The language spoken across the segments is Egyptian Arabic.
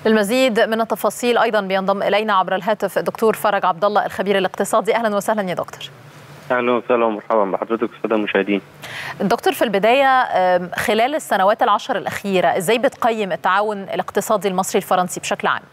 للمزيد من التفاصيل ايضا بينضم الينا عبر الهاتف الدكتور فرج عبد الله الخبير الاقتصادي اهلا وسهلا يا دكتور اهلا وسهلا ومرحبا بحضرتك الساده المشاهدين. دكتور في البدايه خلال السنوات العشر الاخيره ازاي بتقيم التعاون الاقتصادي المصري الفرنسي بشكل عام؟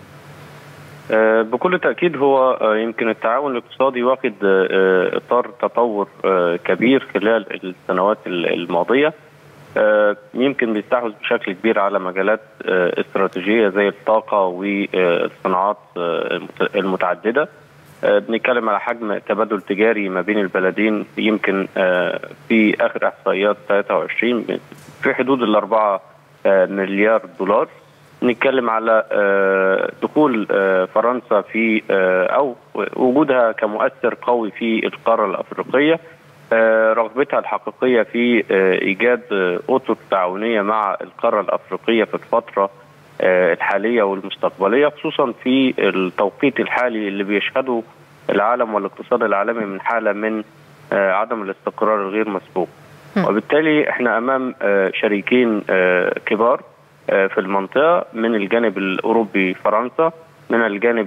بكل تاكيد هو يمكن التعاون الاقتصادي واخد اطار تطور كبير خلال السنوات الماضيه يمكن بيستحوذ بشكل كبير على مجالات استراتيجيه زي الطاقه والصناعات المتعدده بنتكلم على حجم تبادل تجاري ما بين البلدين يمكن في اخر احصائيات 23 في حدود ال 4 مليار دولار نتكلم على دخول فرنسا في او وجودها كمؤثر قوي في القاره الافريقيه رغبتها الحقيقيه في ايجاد اطر تعاونيه مع القاره الافريقيه في الفتره الحاليه والمستقبليه خصوصا في التوقيت الحالي اللي بيشهده العالم والاقتصاد العالمي من حاله من عدم الاستقرار الغير مسبوق وبالتالي احنا امام شريكين كبار في المنطقه من الجانب الاوروبي فرنسا من الجانب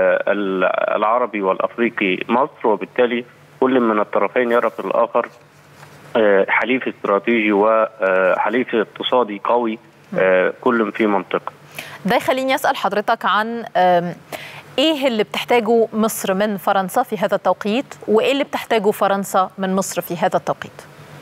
العربي والافريقي مصر وبالتالي كل من الطرفين يرى في الاخر حليف استراتيجي وحليف اقتصادي قوي كل في منطقه. ده يخليني اسال حضرتك عن ايه اللي بتحتاجه مصر من فرنسا في هذا التوقيت وايه اللي بتحتاجه فرنسا من مصر في هذا التوقيت؟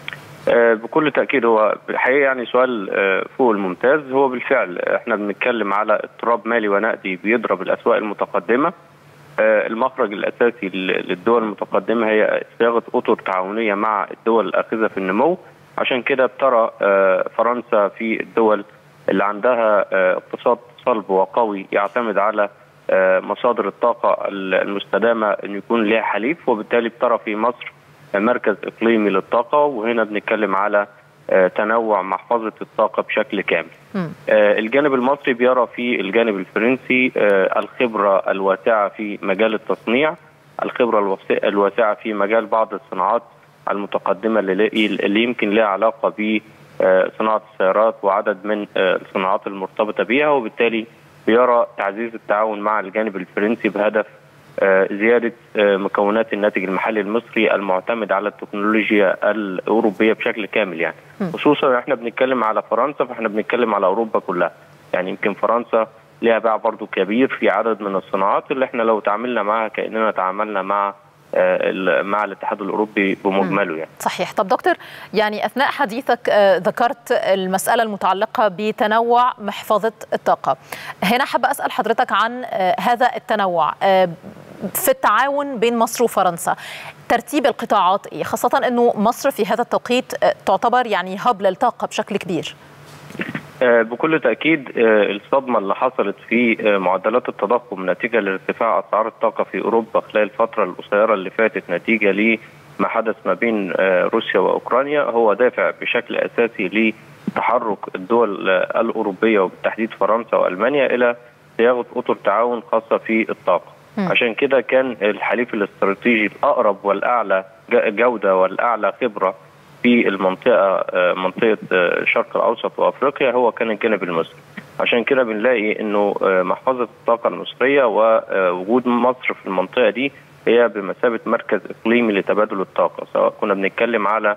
بكل تاكيد هو الحقيقه يعني سؤال فوق الممتاز هو بالفعل احنا بنتكلم على اضطراب مالي ونقدي بيضرب الاسواق المتقدمه المخرج الاساسي للدول المتقدمه هي صياغه اطر تعاونيه مع الدول الاخذه في النمو عشان كده بترى فرنسا في الدول اللي عندها اقتصاد صلب وقوي يعتمد على مصادر الطاقه المستدامه ان يكون لها حليف وبالتالي بترى في مصر مركز اقليمي للطاقه وهنا بنتكلم على تنوع محفظه الطاقه بشكل كامل. الجانب المصري بيرى في الجانب الفرنسي الخبره الواسعه في مجال التصنيع، الخبره الواسعه في مجال بعض الصناعات المتقدمه اللي يمكن لها علاقه بصناعه السيارات وعدد من الصناعات المرتبطه بها وبالتالي بيرى تعزيز التعاون مع الجانب الفرنسي بهدف زياده مكونات الناتج المحلي المصري المعتمد على التكنولوجيا الاوروبيه بشكل كامل يعني خصوصا احنا بنتكلم على فرنسا فاحنا بنتكلم على اوروبا كلها يعني يمكن فرنسا لها باع برضو كبير في عدد من الصناعات اللي احنا لو تعاملنا معها كاننا تعاملنا مع مع الاتحاد الاوروبي بمجمله يعني. صحيح، طب دكتور يعني اثناء حديثك ذكرت المساله المتعلقه بتنوع محفظه الطاقه. هنا حابه اسال حضرتك عن هذا التنوع في التعاون بين مصر وفرنسا. ترتيب القطاعات ايه؟ خاصه انه مصر في هذا التوقيت تعتبر يعني هب للطاقه بشكل كبير. بكل تاكيد الصدمه اللي حصلت في معدلات التضخم نتيجه لارتفاع اسعار الطاقه في اوروبا خلال الفتره القصيره اللي فاتت نتيجه لما حدث ما بين روسيا واوكرانيا هو دافع بشكل اساسي لتحرك الدول الاوروبيه وبالتحديد فرنسا والمانيا الى صياغه اطر تعاون خاصه في الطاقه. عشان كده كان الحليف الاستراتيجي الاقرب والاعلى جوده والاعلى خبره في المنطقه منطقه الشرق الاوسط وافريقيا هو كان الجانب المصري عشان كده بنلاقي انه محفظه الطاقه المصريه ووجود مصر في المنطقه دي هي بمثابه مركز اقليمي لتبادل الطاقه سواء كنا بنتكلم على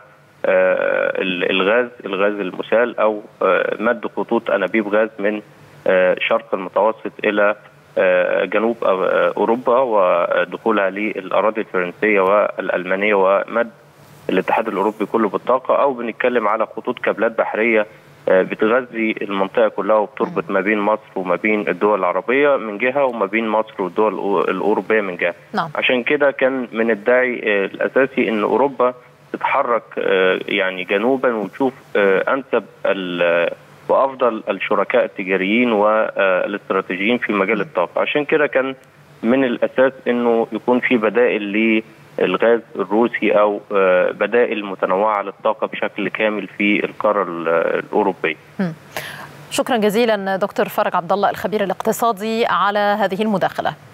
الغاز الغاز المسال او مد خطوط انابيب غاز من شرق المتوسط الى جنوب اوروبا ودخولها للاراضي الفرنسيه والالمانيه ومد الاتحاد الاوروبي كله بالطاقه او بنتكلم على خطوط كابلات بحريه بتغذي المنطقه كلها وبتربط ما بين مصر وما بين الدول العربيه من جهه وما بين مصر والدول الاوروبيه من جهه نعم. عشان كده كان من الداعي الاساسي ان اوروبا تتحرك يعني جنوبا وتشوف انسب وافضل الشركاء التجاريين والاستراتيجيين في مجال الطاقه عشان كده كان من الاساس انه يكون في بدائل للغاز الروسي او بدائل متنوعه للطاقه بشكل كامل في القاره الاوروبيه. شكرا جزيلا دكتور فرج عبد الله الخبير الاقتصادي على هذه المداخله.